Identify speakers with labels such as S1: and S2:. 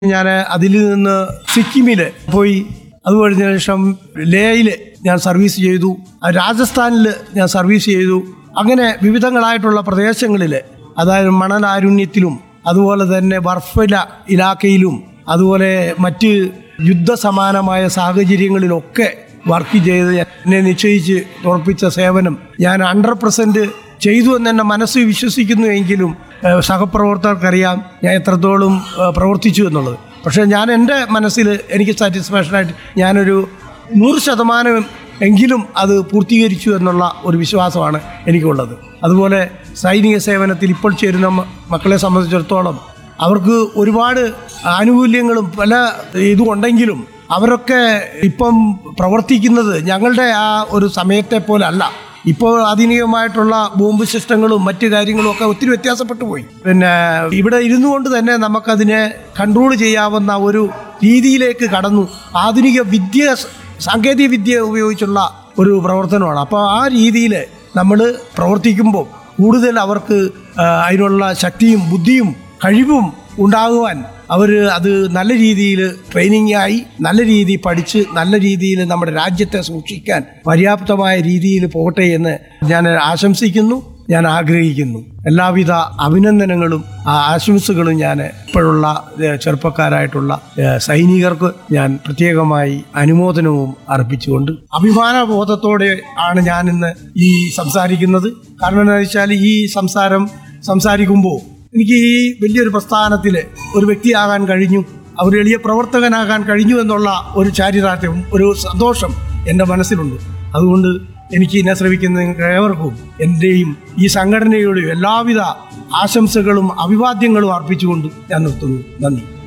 S1: ഞാൻ അതിൽ നിന്ന് സിക്കിമിൽ പോയി അത് കഴിഞ്ഞ ശേഷം ലേയിൽ ഞാൻ സർവീസ് ചെയ്തു ആ രാജസ്ഥാനിൽ ഞാൻ സർവീസ് ചെയ്തു അങ്ങനെ വിവിധങ്ങളായിട്ടുള്ള പ്രദേശങ്ങളിൽ അതായത് മണലാരുണ്യത്തിലും അതുപോലെ തന്നെ ബർഫില ഇലാക്കയിലും അതുപോലെ മറ്റ് യുദ്ധസമാനമായ സാഹചര്യങ്ങളിലൊക്കെ വർക്ക് ചെയ്ത് എന്നെ നിശ്ചയിച്ച് ഉറപ്പിച്ച സേവനം ഞാൻ ഹൺഡ്രഡ് പെർസെൻറ്റ് ചെയ്തു എന്ന് എൻ്റെ മനസ്സ് വിശ്വസിക്കുന്നു എങ്കിലും ഏഹ്, സഹപ്രവർത്തകർക്കറിയാം ഞാൻ എത്രത്തോളം ഏഹ്, പ്രവർത്തിച്ചു എന്നുള്ളത് പക്ഷേ ഞാൻ എൻ്റെ മനസ്സിൽ എനിക്ക് സാറ്റിസ്ഫാക്ഷനായിട്ട് ഞാനൊരു നൂറ് ശതമാനം എങ്കിലും അത് പൂർത്തീകരിച്ചു എന്നുള്ള ഒരു വിശ്വാസമാണ് എനിക്കുള്ളത് അതുപോലെ സൈനിക സേവനത്തിൽ ഇപ്പോൾ ചേരുന്ന മ- മക്കളെ സംബന്ധിച്ചിടത്തോളം അവർക്ക് ഒരുപാട് ആനുകൂല്യങ്ങളും പല ഇതും ഉണ്ടെങ്കിലും അവരൊക്കെ ഇപ്പം പ്രവർത്തിക്കുന്നത് ഞങ്ങളുടെ ആ ഒരു സമയത്തെ പോലെ അല്ല ഇപ്പോൾ ആധുനികമായിട്ടുള്ള ബോംബ് സിസ്റ്റങ്ങളും മറ്റു കാര്യങ്ങളും ഒക്കെ ഒത്തിരി വ്യത്യാസപ്പെട്ടു പോയി പിന്നെ ഇവിടെ ഇരുന്നു കൊണ്ട് തന്നെ നമുക്കതിനെ കൺട്രോൾ ചെയ്യാവുന്ന ഒരു രീതിയിലേക്ക് കടന്നു ആധുനിക വിദ്യ സാങ്കേതിക വിദ്യ ഉപയോഗിച്ചുള്ള ഒരു പ്രവർത്തനമാണ് അപ്പോൾ ആ രീതിയിൽ നമ്മൾ പ്രവർത്തിക്കുമ്പോൾ കൂടുതൽ അവർക്ക് ആ, അതിനുള്ള ശക്തിയും ബുദ്ധിയും കഴിവും ഉണ്ടാകുവാൻ അവർ അത് നല്ല രീതിയിൽ ട്രെയിനിങ് ആയി നല്ല രീതിയിൽ പഠിച്ച് നല്ല രീതിയിൽ നമ്മുടെ രാജ്യത്തെ സൂക്ഷിക്കാൻ പര്യാപ്തമായ രീതിയിൽ പോകട്ടെ എന്ന് ഞാൻ ആശംസിക്കുന്നു ഞാൻ ആഗ്രഹിക്കുന്നു എല്ലാവിധ അഭിനന്ദനങ്ങളും ആ, ആശംസകളും ഞാൻ ഇപ്പോഴുള്ള ഏ, ചെറുപ്പക്കാരായിട്ടുള്ള ഏ, സൈനികർക്ക് ഞാൻ പ്രത്യേകമായി അനുമോദനവും അർപ്പിച്ചുകൊണ്ട് അഭിമാന ബോധത്തോടെ ആണ് ഞാൻ ഇന്ന് ഈ സംസാരിക്കുന്നത് കാരണം എന്താ വെച്ചാൽ ഈ സംസാരം സംസാരിക്കുമ്പോൾ എനിക്ക് ഈ വലിയൊരു പ്രസ്ഥാനത്തിൽ ഒരു വ്യക്തിയാകാൻ കഴിഞ്ഞു ഒരു എളിയ പ്രവർത്തകനാകാൻ കഴിഞ്ഞു എന്നുള്ള ഒരു ചാരിതാർത്ഥ്യം ഒരു സന്തോഷം എൻ്റെ മനസ്സിലുണ്ട് അതുകൊണ്ട് എനിക്ക് എന്നെ ശ്രമിക്കുന്ന നിങ്ങൾക്ക് ഏവർക്കും എൻ്റെയും ഈ സംഘടനയുടെയും എല്ലാവിധ ആശംസകളും അഭിവാദ്യങ്ങളും അർപ്പിച്ചുകൊണ്ട് ഞാൻ നിർത്തുന്നു നന്ദി